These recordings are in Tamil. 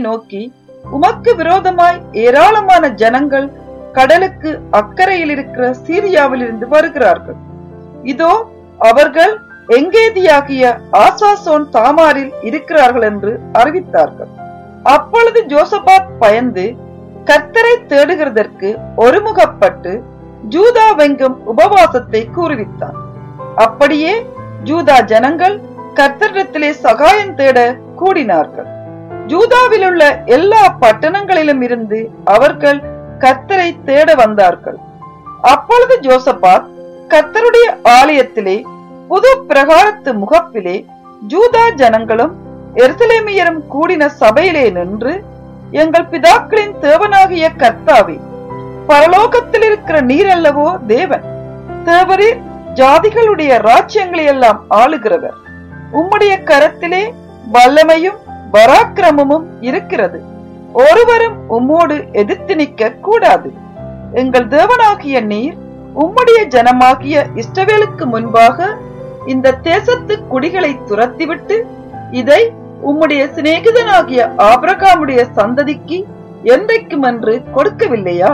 நோக்கி உமக்கு விரோதமாய் ஏராளமான ஜனங்கள் கடலுக்கு அக்கறையில் இருக்கிற சீரியாவிலிருந்து வருகிறார்கள் இதோ அவர்கள் எங்கேதியாகிய ஆசாசோன் தாமாரில் இருக்கிறார்கள் என்று அறிவித்தார்கள் அப்பொழுது ஜோசபாத் பயந்து கர்த்தரை தேடுகிறதற்கு ஒருமுகப்பட்டு ஜூதாவெங்கும் உபவாசத்தை கூறுவித்தார் அப்படியே ஜூதா ஜனங்கள் கர்த்தரிடத்திலே சகாயம் தேட கூடினார்கள் ஜூதாவில் உள்ள எல்லா பட்டணங்களிலும் இருந்து அவர்கள் கர்த்தரை தேட வந்தார்கள் அப்பொழுது ஜோசபாத் கர்த்தருடைய ஆலயத்திலே புது பிரகாரத்து முகப்பிலே ஜூதா ஜனங்களும் எருசலேமியரும் கூடின சபையிலே நின்று எங்கள் பிதாக்களின் தேவனாகிய கர்த்தாவே பரலோகத்தில் இருக்கிற நீரல்லவோ தேவன் தேவரீர் ஜாதிகளுடைய ராஜ்யங்களை எல்லாம் ஆளுகிறவர் உம்முடைய கரத்திலே வல்லமையும் பராக்கிரமமும் இருக்கிறது ஒருவரும் உம்மோடு எதிர்த்து நிற்க கூடாது எங்கள் தேவனாகிய நீர் உம்முடைய ஜனமாகிய இஸ்ரவேலுக்கு முன்பாக இந்த தேசத்து குடிகளை துரத்திவிட்டு இதை உம்முடைய சிநேகிதனாகிய ஆபிரகாமுடைய சந்ததிக்கு என்றைக்கும் என்று கொடுக்கவில்லையா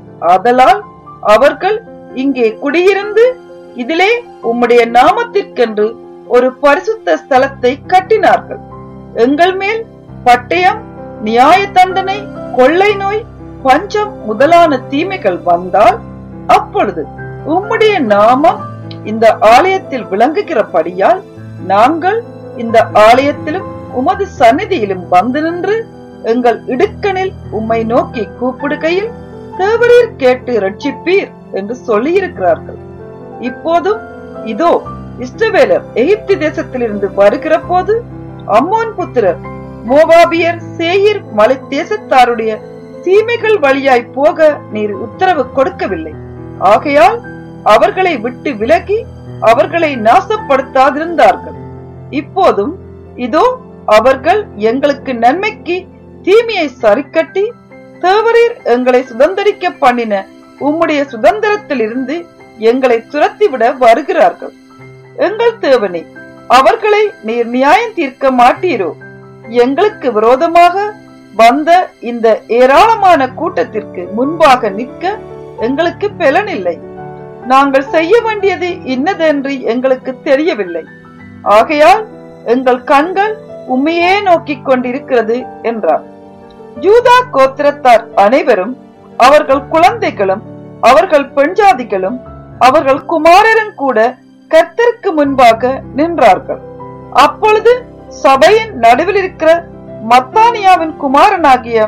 ஆதலால் அவர்கள் இங்கே குடியிருந்து இதிலே உம்முடைய நாமத்திற்கென்று ஒரு பரிசுத்த ஸ்தலத்தை கட்டினார்கள் எங்கள் மேல் பட்டயம் நியாய தண்டனை கொள்ளை நோய் பஞ்சம் முதலான தீமைகள் வந்தால் அப்பொழுது உம்முடைய நாமம் இந்த ஆலயத்தில் விளங்குகிறபடியால் நாங்கள் இந்த ஆலயத்திலும் உமது சந்நிதியிலும் வந்து நின்று எங்கள் இடுக்கணில் உம்மை நோக்கி கூப்பிடுகையில் தேவரீர் கேட்டு ரட்சிப்பீர் என்று சொல்லியிருக்கிறார்கள் இப்போதும் இதோ இஸ்ரவேலர் எகிப்து தேசத்திலிருந்து வருகிற போது அம்மோன் புத்திரர் மோவாபியர் சேயிர் மலை தேசத்தாருடைய சீமைகள் வழியாய் போக நீர் உத்தரவு கொடுக்கவில்லை ஆகையால் அவர்களை விட்டு விலகி அவர்களை நாசப்படுத்தாதிருந்தார்கள் இப்போதும் இதோ அவர்கள் எங்களுக்கு நன்மைக்கு தீமையை சரிக்கட்டி தேவரீர் எங்களை சுதந்திரிக்க பண்ணின உம்முடைய சுதந்திரத்தில் இருந்து எங்களை துரத்திவிட வருகிறார்கள் எங்கள் தேவனே அவர்களை நீர் நியாயம் தீர்க்க மாட்டீரோ எங்களுக்கு விரோதமாக வந்த இந்த ஏராளமான கூட்டத்திற்கு முன்பாக நிற்க எங்களுக்கு பலனில்லை நாங்கள் செய்ய வேண்டியது இன்னதென்று எங்களுக்கு தெரியவில்லை ஆகையால் எங்கள் கண்கள் உண்மையே நோக்கிக் கொண்டிருக்கிறது என்றார் யூதா கோத்திரத்தார் அனைவரும் அவர்கள் குழந்தைகளும் அவர்கள் பெண்ஜாதிகளும் அவர்கள் குமாரரும் கூட கர்த்தருக்கு முன்பாக நின்றார்கள் அப்பொழுது சபையின் நடுவில் இருக்கிற மத்தானியாவின் குமாரனாகிய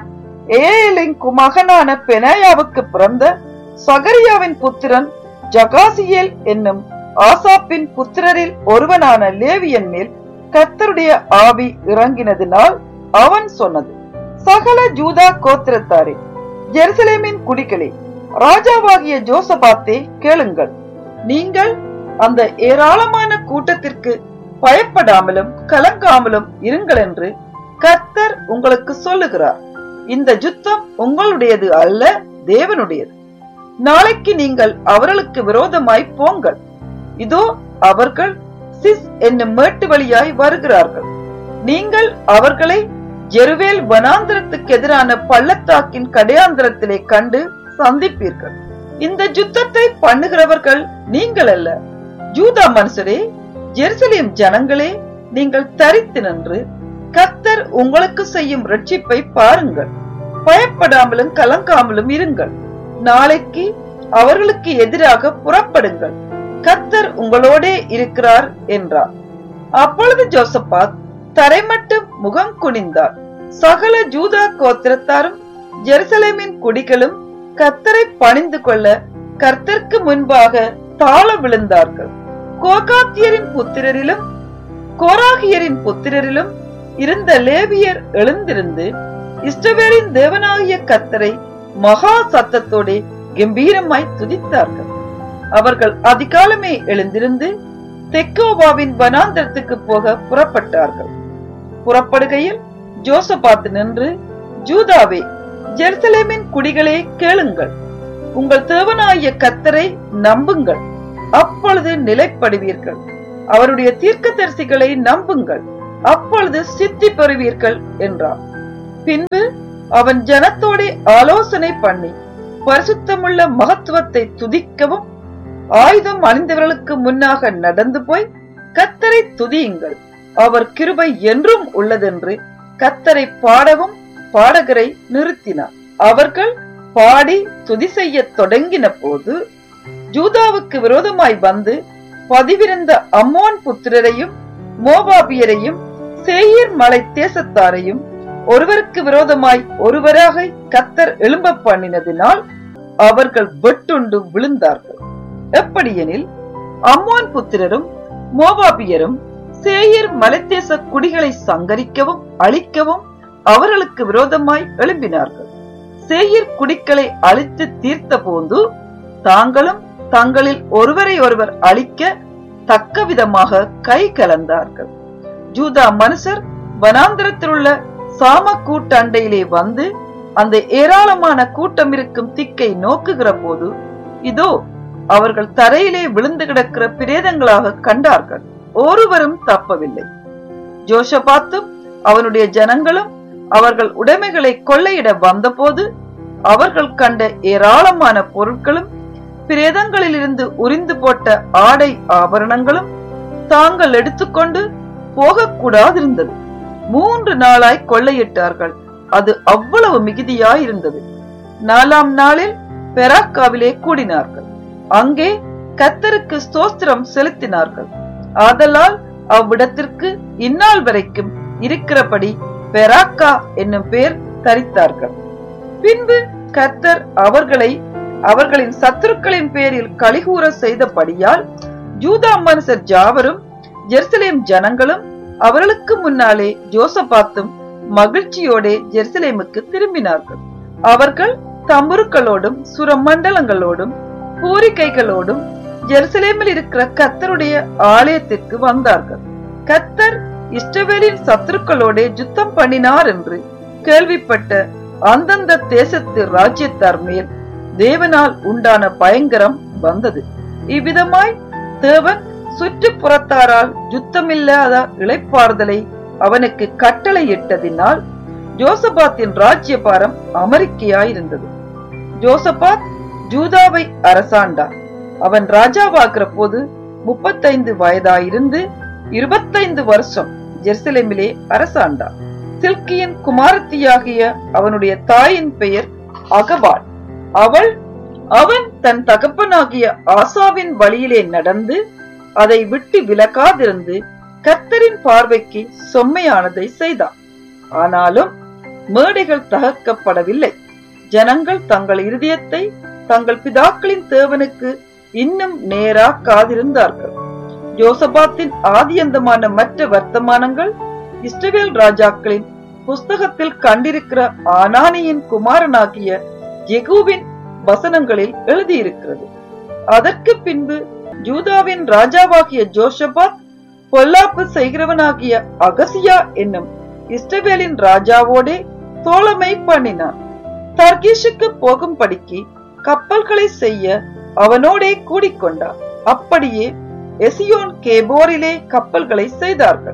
ஏலின் மகனான பெனாயாவுக்கு பிறந்த சகரியாவின் புத்திரன் ஜகாசியேல் என்னும் ஆசாப்பின் புத்திரரில் ஒருவனான லேவியன் மேல் கர்த்தருடைய ஆவி இறங்கினதினால் அவன் சொன்னது சகல ஜூதா கோத்திரத்தாரே ஜெருசலேமின் குடிகளே ராஜாவாகிய ஜோசபாத்தே கேளுங்கள் நீங்கள் அந்த ஏராளமான கூட்டத்திற்கு பயப்படாமலும் கலங்காமலும் இருங்கள் என்று கர்த்தர் உங்களுக்கு சொல்லுகிறார் இந்த யுத்தம் உங்களுடையது அல்ல தேவனுடையது நாளைக்கு நீங்கள் அவர்களுக்கு விரோதமாய் போங்கள் இதோ அவர்கள் சிஸ் என்னும் மேட்டு வழியாய் வருகிறார்கள் நீங்கள் அவர்களை ஜெருவேல் வனாந்திரத்துக்கு எதிரான பள்ளத்தாக்கின் கடையாந்திரத்திலே கண்டு சந்திப்பீர்கள் இந்த யுத்தத்தை பண்ணுகிறவர்கள் நீங்கள் அல்ல ஜூதா மனுஷரே ஜெருசலேம் ஜனங்களே நீங்கள் தரித்து நின்று கர்த்தர் உங்களுக்கு செய்யும் ரட்சிப்பை பாருங்கள் பயப்படாமலும் கலங்காமலும் இருங்கள் நாளைக்கு அவர்களுக்கு எதிராக புறப்படுங்கள் கர்த்தர் உங்களோடே இருக்கிறார் என்றார் அப்பொழுது ஜோசப்பாத் தரைமட்டும் முகம் குனிந்தார் சகல ஜூதா கோத்திரத்தாரும் ஜெருசலேமின் குடிகளும் கர்த்தரை பணிந்து கொள்ள கர்த்தருக்கு முன்பாக தாழ விழுந்தார்கள் கோகாத்தியரின் புத்திரரிலும் கோராகியரின் புத்திரரிலும் இருந்த லேவியர் எழுந்திருந்து இஸ்ரவேலின் தேவனாகிய கர்த்தரை மகா சத்தத்தோடே கம்பீரமாய் துதித்தார்கள் அவர்கள் அதிகாலமே எழுந்திருந்து தெக்கோவாவின் வனாந்தரத்துக்கு போக புறப்பட்டார்கள் புறப்படுகையில் ஜோசபாத் நின்று ஜூதாவே ஜெருசலேமின் குடிகளே கேளுங்கள் உங்கள் தேவனாகிய கத்தரை நம்புங்கள் அப்பொழுது நிலைப்படுவீர்கள் அவருடைய தீர்க்கதரிசிகளை நம்புங்கள் அப்பொழுது சித்தி பெறுவீர்கள் என்றார் பின்பு அவன் ஜனத்தோட ஆலோசனை பண்ணி பரிசுத்தமுள்ள மகத்துவத்தை துதிக்கவும் ஆயுதம் அணிந்தவர்களுக்கு முன்னாக நடந்து போய் கத்தரை துதியுங்கள் அவர் கிருபை என்றும் உள்ளதென்று கத்தரை பாடவும் பாடகரை நிறுத்தினார் அவர்கள் பாடி துதி செய்ய தொடங்கின போது ஜூதாவுக்கு விரோதமாய் வந்து பதிவிருந்த அம்மோன் புத்திரரையும் மோபாபியரையும் சேயீர் மலை தேசத்தாரையும் ஒருவருக்கு விரோதமாய் ஒருவராக கத்தர் எழும்ப பண்ணினதினால் அவர்கள் வெட்டுண்டு விழுந்தார்கள் எப்படியெனில் அம்மோன் புத்திரரும் மோபாபியரும் சேயீர் மலைத்தேச குடிகளை சங்கரிக்கவும் அழிக்கவும் அவர்களுக்கு விரோதமாய் எழும்பினார்கள் சேயீர் குடிகளை அழித்து தீர்த்த போது தாங்களும் தங்களில் ஒருவரை ஒருவர் அழிக்க தக்க விதமாக கை கலந்தார்கள் ஜூதா மனுஷர் வனாந்திரத்தில் உள்ள சாம கூட்டண்டையிலே வந்து அந்த ஏராளமான கூட்டம் இருக்கும் திக்கை நோக்குகிற போது இதோ அவர்கள் தரையிலே விழுந்து கிடக்கிற பிரேதங்களாக கண்டார்கள் ஒருவரும் தப்பவில்லை ஜோஷபாத்தும் அவனுடைய ஜனங்களும் அவர்கள் உடைமைகளை கொள்ளையிட வந்தபோது அவர்கள் கண்ட ஏராளமான பொருட்களும் பிரேதங்களிலிருந்து உரிந்து போட்ட ஆடை ஆபரணங்களும் தாங்கள் எடுத்துக்கொண்டு போகக்கூடாதிருந்தது மூன்று நாளாய் கொள்ளையிட்டார்கள் அது அவ்வளவு மிகுதியாயிருந்தது நாலாம் நாளில் பெராக்காவிலே கூடினார்கள் அங்கே கத்தருக்கு ஸ்தோத்திரம் செலுத்தினார்கள் ஆதலால் அவ்விடத்திற்கு இந்நாள் வரைக்கும் இருக்கிறபடி பெராக்கா என்னும் பெயர் தரித்தார்கள் பின்பு கத்தர் அவர்களை அவர்களின் சத்துருக்களின் பேரில் கலிகூற செய்தபடியால் ஜூதா மனுஷர் ஜாவரும் ஜெருசலேம் ஜனங்களும் அவர்களுக்கு முன்னாலே ஜோசபாத்தும் மகிழ்ச்சியோடே ஜெருசலேமுக்கு திரும்பினார்கள் அவர்கள் தம்புருக்களோடும் சுரமண்டலங்களோடும் பூரிக்கைகளோடும் ஜெருசலேமில் இருக்கிற கத்தருடைய ஆலயத்திற்கு வந்தார்கள் கத்தர் இஷ்டவேலின் சத்துருக்களோட யுத்தம் பண்ணினார் என்று கேள்விப்பட்ட அந்தந்த தேசத்து ராஜ்யத்தார் மேல் தேவனால் உண்டான பயங்கரம் வந்தது இவ்விதமாய் தேவன் சுற்றுப்புறத்தாரால் யுத்தமில்லாத இளைப்பாறுதலை அவனுக்கு கட்டளையிட்டதினால் ஜோசபாத்தின் ராஜ்யபாரம் அமெரிக்கையாயிருந்தது ஜோசபாத் ஜூதாவை அரசாண்டார் அவன் ராஜாவாகிற போது முப்பத்தைந்து வயதாயிருந்து இருபத்தைந்து வருஷம் ஜெருசலேமிலே அரசாண்டார் சில்கியின் குமாரத்தியாகிய அவனுடைய தாயின் பெயர் அகபாள் அவள் அவன் தன் தகப்பனாகிய ஆசாவின் வழியிலே நடந்து அதை விட்டு விலகாதிருந்து கர்த்தரின் பார்வைக்கு செம்மையானதை செய்தான் ஆனாலும் மேடைகள் தகர்க்கப்படவில்லை ஜனங்கள் தங்கள் இருதயத்தை தங்கள் பிதாக்களின் தேவனுக்கு இன்னும் நேராக்காதிருந்தார்கள் யோசபாத்தின் ஆதியந்தமான மற்ற வர்த்தமானங்கள் இஸ்ரவேல் ராஜாக்களின் புஸ்தகத்தில் கண்டிருக்கிற ஆனானியின் குமாரனாகிய ஜெகுவின் வசனங்களில் எழுதியிருக்கிறது அதற்கு பின்பு ஜூதாவின் ராஜாவாகிய ஜோஷபாத் பொல்லாப்பு செய்கிறவனாகிய அகசியா என்னும் இஸ்ரவேலின் ராஜாவோடே தோழமை பண்ணினான் தர்கீஷுக்கு போகும்படிக்கு கப்பல்களை செய்ய அவனோடே கூடிக்கொண்டார் அப்படியே எசியோன் கேபோரிலே கப்பல்களை செய்தார்கள்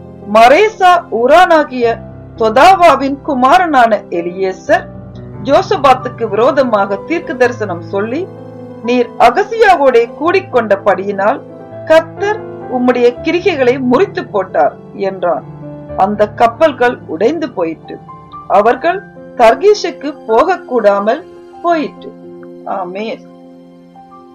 மரேசா ஊரானாகிய தொதாவாவின் குமாரனான எலியேசர் ஜோசபாத்துக்கு விரோதமாக தீர்க்கு தரிசனம் சொல்லி நீர் அகசியாவோடே கூடிக்கொண்டபடியினால் கர்த்தர் உம்முடைய கிரிகைகளை முறித்து போட்டார் என்றான் அந்த கப்பல்கள் உடைந்து போயிற்று அவர்கள் தர்கீஷுக்கு போகக்கூடாமல் போயிற்று ஆமேன்